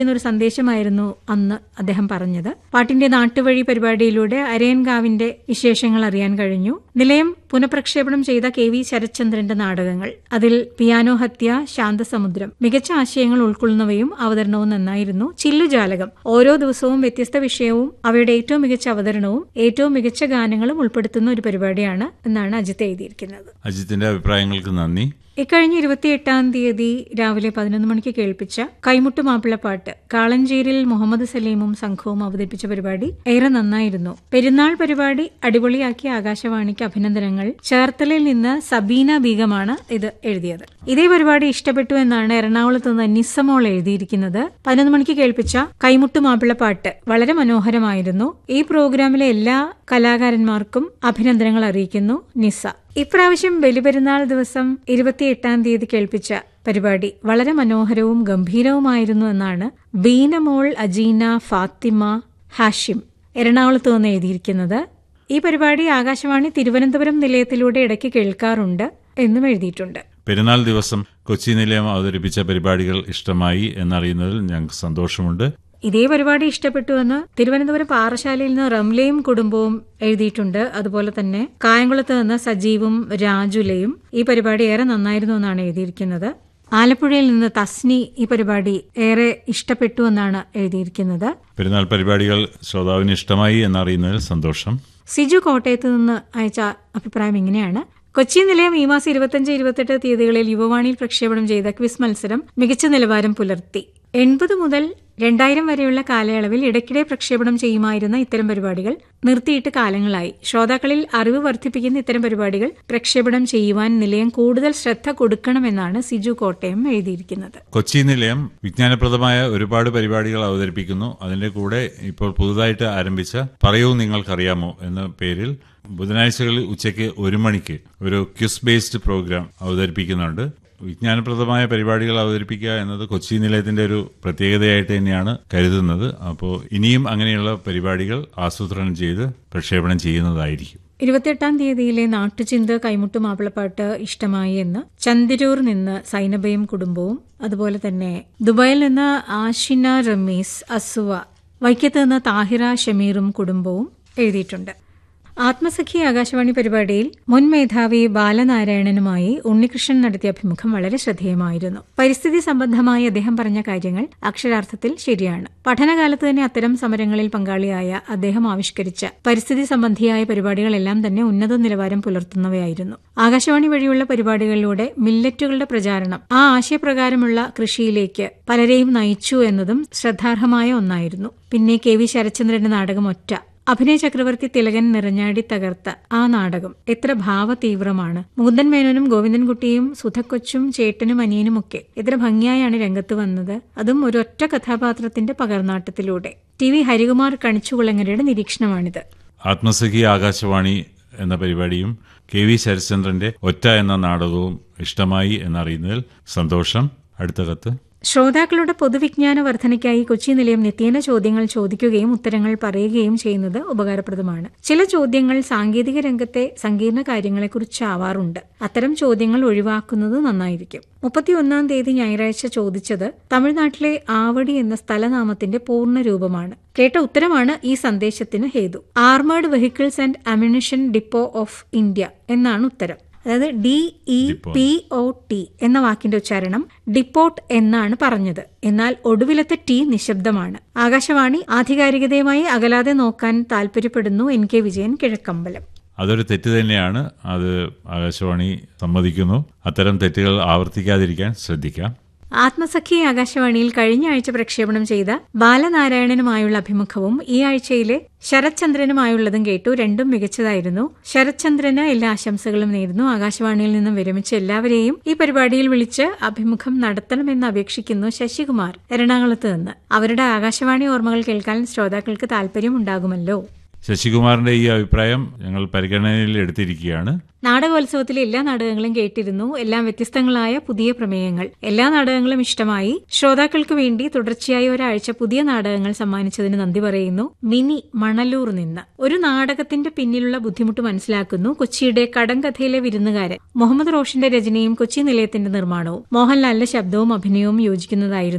എന്നൊരു സന്ദേശമായിരുന്നു അന്ന് അദ്ദേഹം പറഞ്ഞത് പാട്ടിന്റെ നാട്ടുവഴി പരിപാടിയിലൂടെ അരയൻകാവിന്റെ വിശേഷങ്ങൾ അറിയാൻ കഴിഞ്ഞു നിലയം പുനഃപ്രക്ഷേപണം ചെയ്ത കെ വി ശരത്ചന്ദ്രന്റെ നാടകങ്ങൾ അതിൽ പിയാനോ ഹത്യ ശാന്തസമുദ്രം മികച്ച ആശയങ്ങൾ ഉൾക്കൊള്ളുന്നവയും അവതരണവും നന്നായിരുന്നു ചില്ലുജാലകം ഓരോ ദിവസവും വ്യത്യസ്ത വിഷയവും അവയുടെ ഏറ്റവും മികച്ച അവതരണവും ഏറ്റവും മികച്ച ഗാനങ്ങളും ഉൾപ്പെടുത്തുന്ന ഒരു പരിപാടിയാണ് എന്നാണ് അജിത്ത് എഴുതിയിരിക്കുന്നത് അജിത്തിന്റെ അഭിപ്രായങ്ങൾക്ക് നന്ദി ഇക്കഴിഞ്ഞ ഇരുപത്തിയെട്ടാം തീയതി രാവിലെ പതിനൊന്ന് മണിക്ക് കേൾപ്പിച്ച കൈമുട്ട് മാപ്പിളപ്പാട്ട് കാളഞ്ചേരിൽ മുഹമ്മദ് സലീമും സംഘവും അവതരിപ്പിച്ച പരിപാടി ഏറെ നന്നായിരുന്നു പെരുന്നാൾ പരിപാടി അടിപൊളിയാക്കിയ ആകാശവാണിക്ക് അഭിനന്ദനങ്ങൾ ചേർത്തലയിൽ നിന്ന് സബീന ബീഗമാണ് ഇത് എഴുതിയത് ഇതേ പരിപാടി ഇഷ്ടപ്പെട്ടു എന്നാണ് എറണാകുളത്ത് നിന്ന് നിസ്സമോൾ എഴുതിയിരിക്കുന്നത് പതിനൊന്ന് മണിക്ക് കേൾപ്പിച്ച കൈമുട്ട് മാപ്പിളപ്പാട്ട് വളരെ മനോഹരമായിരുന്നു ഈ പ്രോഗ്രാമിലെ എല്ലാ കലാകാരന്മാർക്കും അഭിനന്ദനങ്ങൾ അറിയിക്കുന്നു നിസ ഇപ്രാവശ്യം ബലിപെരുന്നാൾ ദിവസം ഇരുപത്തിയെട്ടാം തീയതി കേൾപ്പിച്ച പരിപാടി വളരെ മനോഹരവും ഗംഭീരവുമായിരുന്നു എന്നാണ് ബീനമോൾ അജീന ഫാത്തിമ ഹാഷിം എറണാകുളത്ത് നിന്ന് എഴുതിയിരിക്കുന്നത് ഈ പരിപാടി ആകാശവാണി തിരുവനന്തപുരം നിലയത്തിലൂടെ ഇടയ്ക്ക് കേൾക്കാറുണ്ട് എന്നും എഴുതിയിട്ടുണ്ട് പെരുന്നാൾ ദിവസം കൊച്ചി നിലയം അവതരിപ്പിച്ച പരിപാടികൾ ഇഷ്ടമായി എന്നറിയുന്നതിൽ ഞങ്ങൾക്ക് സന്തോഷമുണ്ട് ഇതേ പരിപാടി ഇഷ്ടപ്പെട്ടുവെന്ന് തിരുവനന്തപുരം പാറശാലയിൽ നിന്ന് റംലയും കുടുംബവും എഴുതിയിട്ടുണ്ട് അതുപോലെ തന്നെ കായംകുളത്ത് നിന്ന് സജീവും രാജുലയും ഈ പരിപാടി ഏറെ നന്നായിരുന്നു എന്നാണ് എഴുതിയിരിക്കുന്നത് ആലപ്പുഴയിൽ നിന്ന് തസ്നി ഈ പരിപാടി ഏറെ ഇഷ്ടപ്പെട്ടു എന്നാണ് എഴുതിയിരിക്കുന്നത് പെരുന്നാൾ പരിപാടികൾ ശ്രോതാവിന് ഇഷ്ടമായി എന്നറിയുന്നതിൽ സന്തോഷം സിജു കോട്ടയത്ത് നിന്ന് അയച്ച അഭിപ്രായം ഇങ്ങനെയാണ് കൊച്ചി നിലയം ഈ മാസം ഇരുപത്തിയഞ്ച് ഇരുപത്തെട്ട് തീയതികളിൽ യുവവാണിയിൽ പ്രക്ഷേപണം ചെയ്ത ക്വിസ് മത്സരം മികച്ച നിലവാരം പുലർത്തി എൺപത് മുതൽ രണ്ടായിരം വരെയുള്ള കാലയളവിൽ ഇടയ്ക്കിടെ പ്രക്ഷേപണം ചെയ്യുമായിരുന്ന ഇത്തരം പരിപാടികൾ നിർത്തിയിട്ട് കാലങ്ങളായി ശ്രോതാക്കളിൽ അറിവ് വർദ്ധിപ്പിക്കുന്ന ഇത്തരം പരിപാടികൾ പ്രക്ഷേപണം ചെയ്യുവാൻ നിലയം കൂടുതൽ ശ്രദ്ധ കൊടുക്കണമെന്നാണ് സിജു കോട്ടയം എഴുതിയിരിക്കുന്നത് കൊച്ചി നിലയം വിജ്ഞാനപ്രദമായ ഒരുപാട് പരിപാടികൾ അവതരിപ്പിക്കുന്നു അതിന്റെ കൂടെ ഇപ്പോൾ പുതുതായിട്ട് ആരംഭിച്ച പറയൂ നിങ്ങൾക്കറിയാമോ എന്ന പേരിൽ ബുധനാഴ്ചകളിൽ ഉച്ചയ്ക്ക് ഒരു മണിക്ക് ഒരു ക്യുസ് ബേസ്ഡ് പ്രോഗ്രാം അവതരിപ്പിക്കുന്നുണ്ട് വിജ്ഞാനപ്രദമായ പരിപാടികൾ അവതരിപ്പിക്കുക എന്നത് കൊച്ചി നിലയത്തിന്റെ ഒരു പ്രത്യേകതയായിട്ട് തന്നെയാണ് കരുതുന്നത് അപ്പോൾ ഇനിയും അങ്ങനെയുള്ള പരിപാടികൾ ആസൂത്രണം ചെയ്ത് പ്രക്ഷേപണം ചെയ്യുന്നതായിരിക്കും ഇരുപത്തിയെട്ടാം തീയതിയിലെ നാട്ടുചിന്ത കൈമുട്ട് മാപ്പിളപ്പാട്ട് ഇഷ്ടമായി എന്ന് ചന്ദിരൂർ നിന്ന് സൈനബയും കുടുംബവും അതുപോലെ തന്നെ ദുബായിൽ നിന്ന് ആഷിന റമീസ് അസുവ വൈക്കത്ത് നിന്ന് താഹിറ ഷമീറും കുടുംബവും എഴുതിയിട്ടുണ്ട് ആത്മസഖി ആകാശവാണി പരിപാടിയിൽ മുൻ മേധാവി ബാലനാരായണനുമായി ഉണ്ണികൃഷ്ണൻ നടത്തിയ അഭിമുഖം വളരെ ശ്രദ്ധേയമായിരുന്നു പരിസ്ഥിതി സംബന്ധമായി അദ്ദേഹം പറഞ്ഞ കാര്യങ്ങൾ അക്ഷരാർത്ഥത്തിൽ ശരിയാണ് പഠനകാലത്ത് തന്നെ അത്തരം സമരങ്ങളിൽ പങ്കാളിയായ അദ്ദേഹം ആവിഷ്കരിച്ച പരിസ്ഥിതി സംബന്ധിയായ പരിപാടികളെല്ലാം തന്നെ ഉന്നത നിലവാരം പുലർത്തുന്നവയായിരുന്നു ആകാശവാണി വഴിയുള്ള പരിപാടികളിലൂടെ മില്ലറ്റുകളുടെ പ്രചാരണം ആ ആശയപ്രകാരമുള്ള കൃഷിയിലേക്ക് പലരെയും നയിച്ചു എന്നതും ശ്രദ്ധാർഹമായ ഒന്നായിരുന്നു പിന്നെ കെ വി ശരത്ചന്ദ്രന്റെ നാടകം ഒറ്റ അഭിനയ ചക്രവർത്തി തിലകൻ നിറഞ്ഞാടി തകർത്ത ആ നാടകം എത്ര ഭാവതീവ്രമാണ് മുകുന്ദൻ മേനോനും ഗോവിന്ദൻകുട്ടിയും സുധക്കൊച്ചും ചേട്ടനും അനിയനുമൊക്കെ എത്ര ഭംഗിയായാണ് രംഗത്ത് വന്നത് അതും ഒരൊറ്റ കഥാപാത്രത്തിന്റെ പകർനാട്ടത്തിലൂടെ ടി വി ഹരികുമാർ കണിച്ചുകുളങ്ങരയുടെ നിരീക്ഷണമാണിത് ആത്മസഖി ആകാശവാണി എന്ന പരിപാടിയും കെ വി ശരത്ചന്ദ്രന്റെ ഒറ്റ എന്ന നാടകവും ഇഷ്ടമായി എന്നറിയുന്നതിൽ സന്തോഷം അടുത്ത കത്ത് ശ്രോതാക്കളുടെ പൊതുവിജ്ഞാന വർധനയ്ക്കായി കൊച്ചി നിലയം നിത്യേന ചോദ്യങ്ങൾ ചോദിക്കുകയും ഉത്തരങ്ങൾ പറയുകയും ചെയ്യുന്നത് ഉപകാരപ്രദമാണ് ചില ചോദ്യങ്ങൾ സാങ്കേതിക രംഗത്തെ സങ്കീർണ കാര്യങ്ങളെക്കുറിച്ചാവാറുണ്ട് അത്തരം ചോദ്യങ്ങൾ ഒഴിവാക്കുന്നത് നന്നായിരിക്കും മുപ്പത്തിയൊന്നാം തീയതി ഞായറാഴ്ച ചോദിച്ചത് തമിഴ്നാട്ടിലെ ആവടി എന്ന സ്ഥലനാമത്തിന്റെ പൂർണ്ണ രൂപമാണ് കേട്ട ഉത്തരമാണ് ഈ സന്ദേശത്തിന് ഹേതു armed vehicles and ammunition depot of India എന്നാണ് ഉത്തരം അതായത് D E P O T എന്ന വാക്കിന്റെ ഉച്ചാരണം ഡിപ്പോട്ട് എന്നാണ് പറഞ്ഞത് എന്നാൽ ഒടുവിലത്തെ ടി നിശബ്ദമാണ് ആകാശവാണി ആധികാരികതയുമായി അകലാതെ നോക്കാൻ താൽപര്യപ്പെടുന്നു എൻ കെ വിജയൻ കിഴക്കമ്പലം അതൊരു തെറ്റ് തന്നെയാണ് അത് ആകാശവാണി സമ്മതിക്കുന്നു അത്തരം തെറ്റുകൾ ആവർത്തിക്കാതിരിക്കാൻ ശ്രദ്ധിക്കാം ആത്മസഖി ആകാശവാണിയിൽ കഴിഞ്ഞ ആഴ്ച പ്രക്ഷേപണം ചെയ്ത ബാലനാരായണനുമായുള്ള അഭിമുഖവും ഈ ആഴ്ചയിലെ ശരത്ചന്ദ്രനുമായുള്ളതും കേട്ടു രണ്ടും മികച്ചതായിരുന്നു ശരത്ചന്ദ്രന് എല്ലാ ആശംസകളും നേരുന്നു ആകാശവാണിയിൽ നിന്നും വിരമിച്ച എല്ലാവരെയും ഈ പരിപാടിയിൽ വിളിച്ച് അഭിമുഖം നടത്തണമെന്ന് അപേക്ഷിക്കുന്നു ശശികുമാർ എറണാകുളത്ത് നിന്ന് അവരുടെ ആകാശവാണി ഓർമ്മകൾ കേൾക്കാൻ ശ്രോതാക്കൾക്ക് താല്പര്യമുണ്ടാകുമല്ലോ ശശികുമാറിന്റെ ഈ അഭിപ്രായം ഞങ്ങൾ പരിഗണനയിൽ എടുത്തിരിക്കുകയാണ് നാടകോത്സവത്തിലെ എല്ലാ നാടകങ്ങളും കേട്ടിരുന്നു എല്ലാം വ്യത്യസ്തങ്ങളായ പുതിയ പ്രമേയങ്ങൾ എല്ലാ നാടകങ്ങളും ഇഷ്ടമായി ശ്രോതാക്കൾക്ക് വേണ്ടി തുടർച്ചയായി ഒരാഴ്ച പുതിയ നാടകങ്ങൾ സമ്മാനിച്ചതിന് നന്ദി പറയുന്നു മിനി മണലൂർ നിന്ന് ഒരു നാടകത്തിന്റെ പിന്നിലുള്ള ബുദ്ധിമുട്ട് മനസ്സിലാക്കുന്നു കൊച്ചിയുടെ കടങ്കഥയിലെ വിരുന്നുകാരൻ മുഹമ്മദ് റോഷന്റെ രചനയും കൊച്ചി നിലയത്തിന്റെ നിർമ്മാണവും മോഹൻലാലിന്റെ ശബ്ദവും അഭിനയവും യോജിക്കുന്നതായിരുന്നു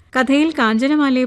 കഥയിൽ കാഞ്ചനമാലയെ